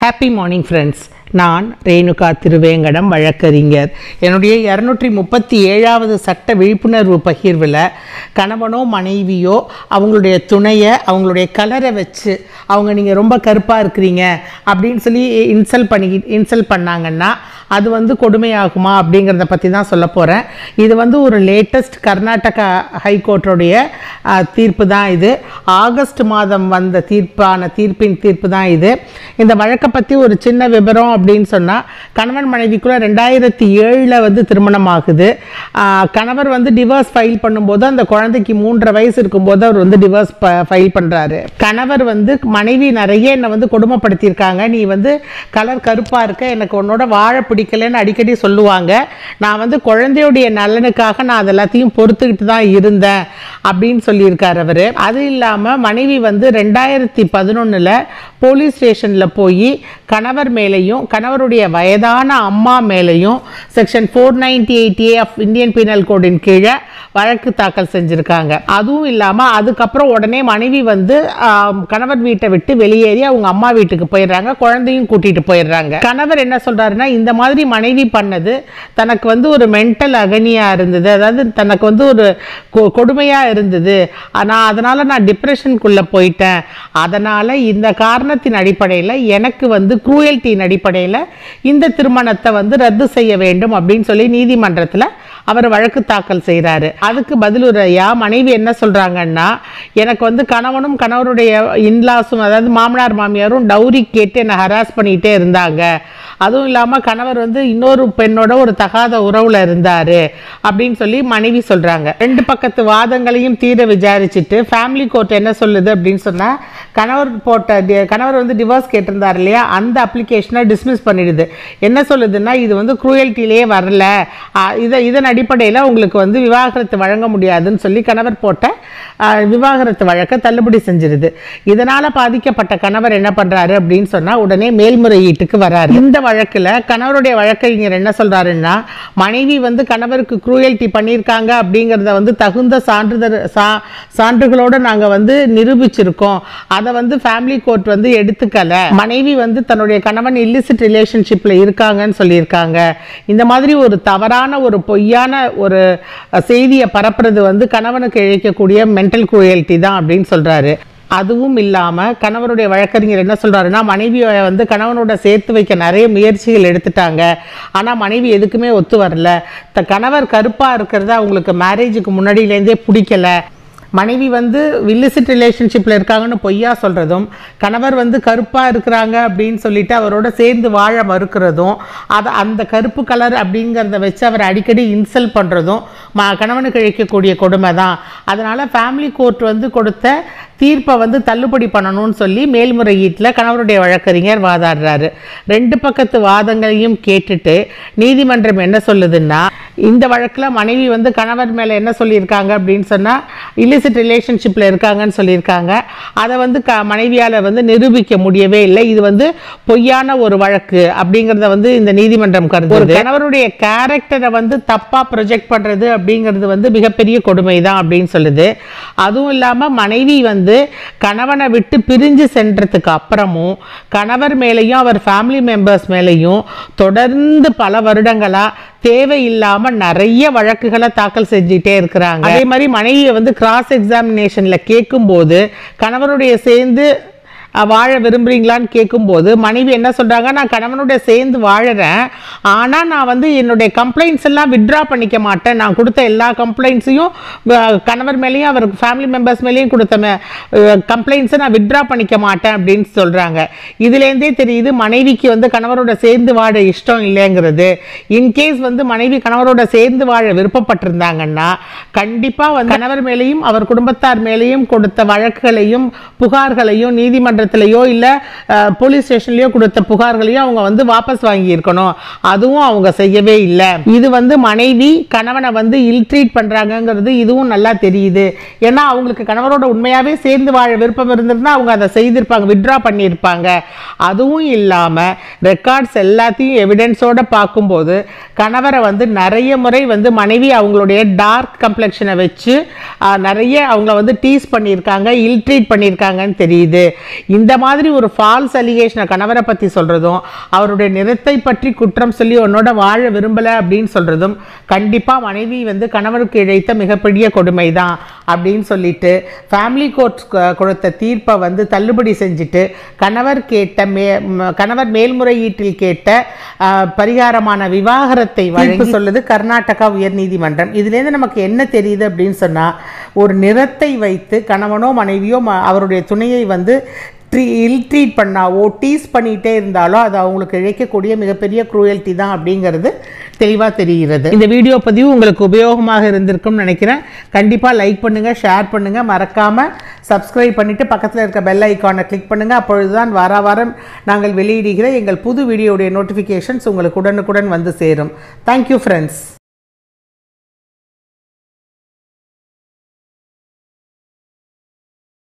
happy morning friends நான் ரேணுகா திருவேங்கடம் வழக்கறிஞர் என்னுடைய இரநூற்றி முப்பத்தி ஏழாவது சட்ட விழிப்புணர்வு பகிர்வில் கணவனோ மனைவியோ அவங்களுடைய துணையை அவங்களுடைய கலரை வச்சு அவங்க நீங்கள் ரொம்ப கருப்பாக இருக்கிறீங்க அப்படின்னு சொல்லி இன்சல்ட் பண்ணி இன்சல்ட் பண்ணாங்கன்னா அது வந்து கொடுமையாகுமா அப்படிங்கிறத பற்றி தான் சொல்ல போகிறேன் இது வந்து ஒரு லேட்டஸ்ட் கர்நாடகா ஹைகோர்ட்டுடைய தீர்ப்பு தான் இது ஆகஸ்ட் மாதம் வந்த தீர்ப்பான தீர்ப்பின் தீர்ப்பு தான் இது இந்த வழக்கை பற்றி ஒரு சின்ன விவரம் அப்படின்னு சொன்னால் கணவன் மனைவிக்குள்ள ரெண்டாயிரத்தி ஏழில் வந்து திருமணம் ஆகுது ஆஹ் கணவர் வந்து டிவோர்ஸ் ஃபைல் பண்ணும்போது அந்த குழந்தைக்கு மூன்றரை வயசு இருக்கும்போது அவர் வந்து டிவோர்ஸ் ஃபைல் பண்ணுறாரு கணவர் வந்து மனைவி நிறைய என்னை வந்து கொடுமைப்படுத்தியிருக்காங்க நீ வந்து கலர் கருப்பாக இருக்க எனக்கு உன்னோட வாழ பிடிக்கலன்னு அடிக்கடி சொல்லுவாங்க நான் வந்து குழந்தையுடைய நலனுக்காக நான் அது எல்லாத்தையும் பொறுத்துக்கிட்டு தான் இருந்தேன் அப்படின்னு சொல்லியிருக்கார் அவர் அது இல்லாமல் மனைவி வந்து ரெண்டாயிரத்தி பதினொன்றில் போலீஸ் ஸ்டேஷனில் போய் கணவர் மேலேயும் கணவருடைய வயதான அம்மா மேலேயும் section four ninety eight A of Indian penal கோடின் கீழே வழக்கு தாக்கல் செஞ்சுருக்காங்க அதுவும் இல்லாமல் அதுக்கப்புறம் உடனே மனைவி வந்து ஆம், கணவர் வீட்டை விட்டு வெளியேறி அவங்க அம்மா வீட்டுக்கு போயிடுறாங்க குழந்தையும் கூட்டிட்டு போயிடுறாங்க கணவர் என்ன சொல்றாருன்னா இந்த மாதிரி மனைவி பண்ணது தனக்கு வந்து ஒரு மென்டல் அகனியா இருந்தது அதாவது தனக்கு வந்து ஒரு கொ- கொடுமையா இருந்தது நான் அதனால நான் டிப்ரெஷனுக்குள்ள போயிட்டேன் அதனால இந்த காரணத்தின் அடிப்படையில் எனக்கு வந்து குரூயல்ட்டியின் அடிப்படையில் இந்த திருமணத்தை வந்து ரத்து செய்ய வேண்டும் அப்படின்னு சொல்லி நீதிமன்றத்தில் அவர் வழக்கு தாக்கல் செய்கிறாரு அதுக்கு பதிலுரையா மனைவி என்ன சொல்றாங்கன்னா எனக்கு வந்து கணவனும் கணவருடைய இன்லாஸும் அதாவது மாமனார் மாமியாரும் டௌரி கேட்டு என்னை ஹராஸ் பண்ணிகிட்டே இருந்தாங்க அதுவும் இல்லாமல் கணவர் வந்து இன்னொரு பெண்ணோட ஒரு தகாத உறவுல இருந்தாரு அப்படின்னு சொல்லி மனைவி சொல்றாங்க ரெண்டு பக்கத்து வாதங்களையும் தீர விசாரிச்சுட்டு ஃபேமிலி கோர்ட் என்ன சொல்லுது அப்படின்னு சொன்னா கணவர் போட்ட டி- கணவர் வந்து டிவோர்ஸ் கேட்டிருந்தார் இல்லையா அந்த அப்ளிகேஷனை டிஸ்மிஸ் பண்ணிடுது என்ன சொல்லுதுன்னா இது வந்து குரூயல்ட்டிலேயே வரல ஆ, இதை இதன் அடிப்படையில் உங்களுக்கு வந்து விவாகரத்து வழங்க முடியாதுன்னு சொல்லி கணவர் போட்ட ஆ, விவாகரத்து வழக்கை தள்ளுபடி செஞ்சிருது இதனால பாதிக்கப்பட்ட கணவர் என்ன பண்றாரு அப்படின்னு சொன்னா உடனே மேல்முறையீட்டுக்கு வராரு இந்த வழக்குல கணவருடைய வழக்கறிஞர் என்ன சொல்றாருன்னா மனைவி வந்து கணவருக்கு குரூயல்ட்டி பண்ணியிருக்காங்க அப்படிங்கிறத வந்து தகுந்த சான்றிதழ் சா சான்றுகளோட நாங்க வந்து நிரூபிச்சிருக்கோம் அதை வந்து ஃபேமிலி கோர்ட் வந்து எடுத்துக்கல மனைவி வந்து தன்னுடைய கணவன் இல்லிசிட் ரிலேஷன்ஷிப்ல இருக்காங்கன்னு சொல்லியிருக்காங்க இந்த மாதிரி ஒரு தவறான ஒரு பொய்யான ஒரு அஹ், செய்தியை பரப்புறது வந்து கணவனுக்கு இழைக்கக்கூடிய மென்டல் குரூயல்ட்டி தான் அப்படின்னு சொல்றாரு அதுவும் இல்லாமல் கணவருடைய வழக்கறிஞர் என்ன சொல்றாருன்னா மனைவியை வந்து கணவனோட சேர்த்து வைக்க நிறைய முயற்சிகள் எடுத்துட்டாங்க ஆனால் மனைவி எதுக்குமே ஒத்து வரல த கணவர் கருப்பாக இருக்கிறது அவங்களுக்கு மேரேஜுக்கு முன்னாடியிலேருந்தே பிடிக்கல மனைவி வந்து வில்லிசிட் ரிலேஷன்ஷிப்பில் இருக்காங்கன்னு பொய்யா சொல்கிறதும் கணவர் வந்து கருப்பாக இருக்கிறாங்க அப்படின்னு சொல்லிட்டு அவரோட சேர்ந்து வாழ மறுக்கிறதும் அதை அந்த கருப்பு கலர் அப்படிங்கிறத வச்சு அவர் அடிக்கடி இன்சல்ட் பண்ணுறதும் ம கணவனுக்கு இழைக்கக்கூடிய கொடுமை தான் அதனால் ஃபேமிலி கோர்ட் வந்து கொடுத்த தீர்ப்பை வந்து தள்ளுபடி பண்ணணும்னு சொல்லி மேல்முறையீட்டில் கணவருடைய வழக்கறிஞர் வாதாடுறாரு ரெண்டு பக்கத்து வாதங்களையும் கேட்டுட்டு நீதிமன்றம் என்ன சொல்லுதுன்னா இந்த வழக்கில் மனைவி வந்து கணவர் மேலே என்ன சொல்லியிருக்காங்க அப்படின்னு சொன்னால் இல்லிசிட் ரிலேஷன்ஷிப்பில் இருக்காங்கன்னு சொல்லியிருக்காங்க அதை வந்து க மனைவியால் வந்து நிரூபிக்க முடியவே இல்லை இது வந்து பொய்யான ஒரு வழக்கு அப்படிங்கிறத வந்து இந்த நீதிமன்றம் கருதுது கணவருடைய கேரக்டரை வந்து தப்பாக ப்ரொஜெக்ட் பண்ணுறது அப்படிங்கிறது வந்து மிகப்பெரிய கொடுமை தான் அப்படின்னு சொல்லுது அதுவும் இல்லாமல் மனைவி வந்து கணவனை விட்டு பிரிஞ்சு சென்றதுக்கு அப்புறமும் கணவர் மேலேயும் அவர் ஃபேமிலி மெம்பர்ஸ் மேலேயும் தொடர்ந்து பல வருடங்களா தேவையில்லாம நிறைய வழக்குகளை தாக்கல் செஞ்சுட்டே இருக்கிறாங்க அதே மாதிரி மனைவியை வந்து கிராஸ் எக்ஸாமினேஷன்ல கேட்கும்போது கணவருடைய சேர்ந்து அஹ், வாழ விரும்புறீங்களான்னு கேட்கும்போது மனைவி என்ன சொல்றாங்க நான் கணவனோட சேர்ந்து வாழறேன் ஆனா நான் வந்து என்னுடைய கம்ப்ளைண்ட்ஸ் எல்லாம் வித்ட்ரா பண்ணிக்க மாட்டேன் நான் கொடுத்த எல்லா கம்ப்ளைண்ட்ஸையும் கணவர் மேலேயும் அவர் ஃபேமிலி மெம்பர்ஸ் மேலேயும் கொடுத்த கம்ப்ளைண்ட்ஸை நான் வித்ட்ரா பண்ணிக்க மாட்டேன் அப்படின்னு சொல்றாங்க இதுலேருந்தே தெரியுது மனைவிக்கு வந்து கணவரோட சேர்ந்து வாழ இஷ்டம் இல்லைங்கிறது இன்கேஸ் வந்து மனைவி கணவரோட சேர்ந்து வாழ விருப்பப்பட்டிருந்தாங்கன்னா கண்டிப்பா வந்து கணவர் மேலேயும் அவர் குடும்பத்தார் மேலேயும் கொடுத்த வழக்குகளையும் புகார்களையும் நீதிமன்றத்திலேயோ இல்ல அஹ், போலீஸ் ஸ்டேஷன்லயோ கொடுத்த புகார்களையும் அவங்க வந்து வாபஸ் வாங்கி இருக்கணும் அதுவும் அவங்க செய்யவே இல்லை இது வந்து மனைவி கணவனை வந்து இல் ட்ரீட் பண்றாங்கங்கிறது இதுவும் நல்லா தெரியுது ஏன்னா அவங்களுக்கு கணவரோட உண்மையாவே சேர்ந்து வாழ விருப்பம் இருந்திருந்தா அவங்க அதை செய்திருப்பாங்க வித்ட்ரா பண்ணியிருப்பாங்க அதுவும் இல்லாம ரெக்கார்ட்ஸ் எல்லாத்தையும் எவிடன்ஸோட பார்க்கும்போது கணவரை வந்து நிறைய முறை வந்து மனைவி அவங்களுடைய டார்க் கம்ப்ளெக்ஷனை வச்சு ஆஹ், நிறைய அவங்கள வந்து டீஸ் பண்ணியிருக்காங்க இல் ட்ரீட் பண்ணியிருக்காங்கன்னு தெரியுது இந்த மாதிரி ஒரு ஃபால்ஸ் அலிகேஷனை கணவரை பற்றி சொல்கிறதும் அவருடைய நிறத்தை பற்றி குற்றம் சொல்லி உன்னோட வாழ விரும்பலை அப்படின்னு சொல்கிறதும் கண்டிப்பாக மனைவி வந்து கணவருக்கு இழைத்த மிகப்பெரிய கொடுமை தான் அப்படின்னு சொல்லிட்டு ஃபேமிலி கோர்ட் கொடுத்த தீர்ப்பை வந்து தள்ளுபடி செஞ்சுட்டு கணவர் கேட்ட மே ம- கணவர் மேல்முறையீட்டில் கேட்ட ஆ, பரிகாரமான விவாகரத்தை வழங்கி சொல்லுது கர்நாடகா உயர்நீதிமன்றம் இதுலேருந்து நமக்கு என்ன தெரியுது அப்படின்னு சொன்னால் ஒரு நிறத்தை வைத்து கணவனோ மனைவியோ ம- அவருடைய துணையை வந்து ட்ரீ இல் ட்ரீட் பண்ணாவோ டீஸ் பண்ணிகிட்டே இருந்தாலோ அது அவங்களுக்கு இழைக்கக்கூடிய மிகப்பெரிய குரூயல்ட்டி தான் அப்படிங்கிறது தெளிவாக தெரிகிறது இந்த வீடியோ பதிவு உங்களுக்கு உபயோகமாக இருந்திருக்கும்னு நினைக்கிறேன் கண்டிப்பாக லைக் பண்ணுங்கள் ஷேர் பண்ணுங்கள் மறக்காமல் சப்ஸ்கிரைப் பண்ணிவிட்டு பக்கத்தில் இருக்க பெல் ஐக்கானை கிளிக் பண்ணுங்கள் அப்பொழுதுதான் வார வாரம் நாங்கள் வெளியிடுகிற எங்கள் புது வீடியோடைய நோட்டிஃபிகேஷன்ஸ் உங்களுக்கு உடனுக்குடன் வந்து சேரும் தேங்க்யூ ஃப்ரெண்ட்ஸ்